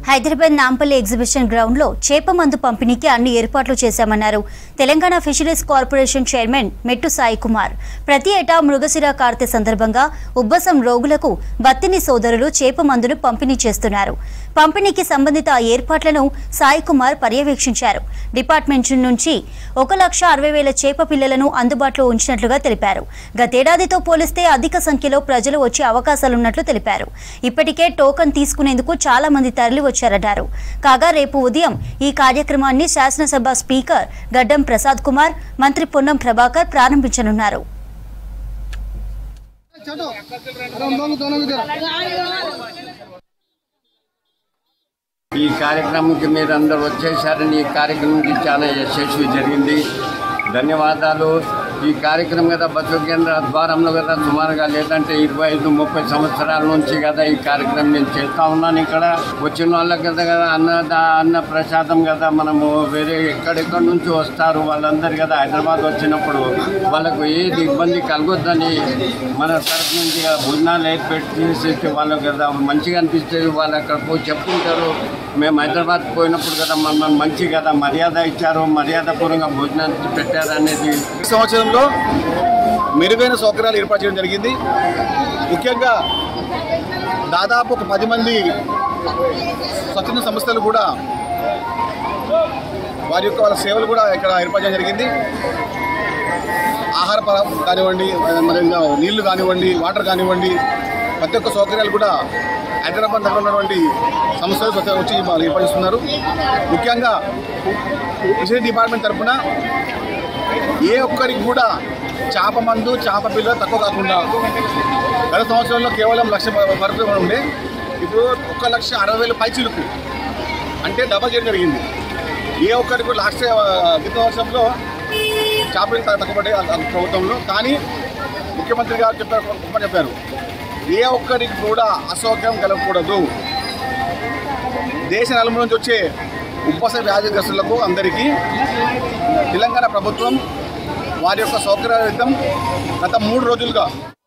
Hyderabad Nampally exhibition ground లో చేప మందు పంపిణీకి అన్ని ఏర్పాట్లు చేశామన్నారు తెలంగాణ ఫిషరీస్ కార్పొరేషన్ చైర్మన్ మెట్టు సాయి కుమార్ ప్రతి ఏటా మృగశిర కార్తె సందర్భంగా ఉబ్బసం రోగులకు బత్తిని సోదరులు చేప మందును పంపిణీ చేస్తున్నారు పంపిణీకి సంబంధిత ఏర్పాట్లను సాయి కుమార్ పర్యవేక్షించారు డిపార్ట్మెంట్ నుంచి ఒక లక్ష అరవై వేల చేప పిల్లలను అందుబాటులో ఉంచినట్లుగా తెలిపారు గతేడాదితో పోలిస్తే అధిక సంఖ్యలో ప్రజలు వచ్చే అవకాశాలున్నట్లు తెలిపారు ఇప్పటికే టోకన్ తీసుకునేందుకు చాలా మంది తరలి వచ్చారన్నారు కాగా రేపు ఉదయం ఈ కార్యక్రమాన్ని శాసనసభ స్పీకర్ గడ్డం ప్రసాద్ కుమార్ మంత్రి పొన్నం ప్రభాకర్ ప్రారంభించనున్నారు चलो अरे हम दोनों दोनों इधर ఈ కార్యక్రమంకి మీరు అందరూ వచ్చేసారని ఈ కార్యక్రమంకి చాలా యశస్వి జరిగింది ధన్యవాదాలు ఈ కార్యక్రమం కదా బతుకు కేంద్ర ఆధ్వర్యంలో కదా సుమారుగా లేదంటే ఇరవై ఐదు ముప్పై సంవత్సరాల నుంచి కదా ఈ కార్యక్రమం నేను చేస్తూ ఉన్నాను ఇక్కడ వచ్చిన వాళ్ళకి కదా కదా అన్న అన్న ప్రసాదం కదా మనము వేరే ఎక్కడెక్కడి నుంచి వస్తారు వాళ్ళందరూ కదా హైదరాబాద్ వచ్చినప్పుడు వాళ్ళకు ఏది ఇబ్బంది కలగొద్దని మన తరఫు నుంచి కదా భోజనాలు ఏర్పెట్టి చేసేసి వాళ్ళకి కదా మంచిగా అనిపిస్తుంది వాళ్ళు అక్కడ పోయి చెప్పుకుంటారు మేము హైదరాబాద్ పోయినప్పుడు కదా మమ్మల్ని మంచి కదా మర్యాద ఇచ్చారు మర్యాదపూర్వకంగా భోజనాలు పెట్టారు అనేది ఈ సంవత్సరంలో మెరుగైన సౌకర్యాలు ఏర్పాటు చేయడం జరిగింది ముఖ్యంగా దాదాపు ఒక పది మంది స్వచ్ఛంద సంస్థలు కూడా వారి యొక్క వాళ్ళ సేవలు కూడా ఇక్కడ ఏర్పాటు చేయడం జరిగింది ఆహార పర కానివ్వండి మరి ఇంకా నీళ్లు కానివ్వండి వాటర్ కానివ్వండి ప్రతి ఒక్క సౌకర్యాలు కూడా హైదరాబాద్ దగ్గర ఉన్నటువంటి సంస్థలు స్వచ్ఛ వచ్చి వాళ్ళు ఏర్పాటు చేస్తున్నారు ముఖ్యంగా ఫిషరీ డిపార్ట్మెంట్ తరఫున ఏ ఒక్కరికి కూడా చేప మందు చేప పిల్ల తక్కువ కాకుండా గత సంవత్సరంలో కేవలం లక్ష వరకు ఉండే ఇప్పుడు ఒక లక్ష అరవై వేల పైచిలుకు అంటే డబల్ చేయడం జరిగింది ఏ ఒక్కరికి కూడా లాస్ట్ గత సంవత్సరంలో చేపలు తక్కువ పడ్డాయి ఆ- ఆ ప్రభుత్వంలో కానీ ముఖ్యమంత్రి గారు చెప్పారు గొప్ప చెప్పారు ఏ ఒక్కరికి కూడా అసౌకర్యం కలగకూడదు దేశ నలుమూల నుంచి వచ్చే ఉపవాస వ్యాధిగ్రస్తులకు అందరికీ తెలంగాణ ప్రభుత్వం వారి యొక్క సౌకర్యార్థం గత మూడు రోజులుగా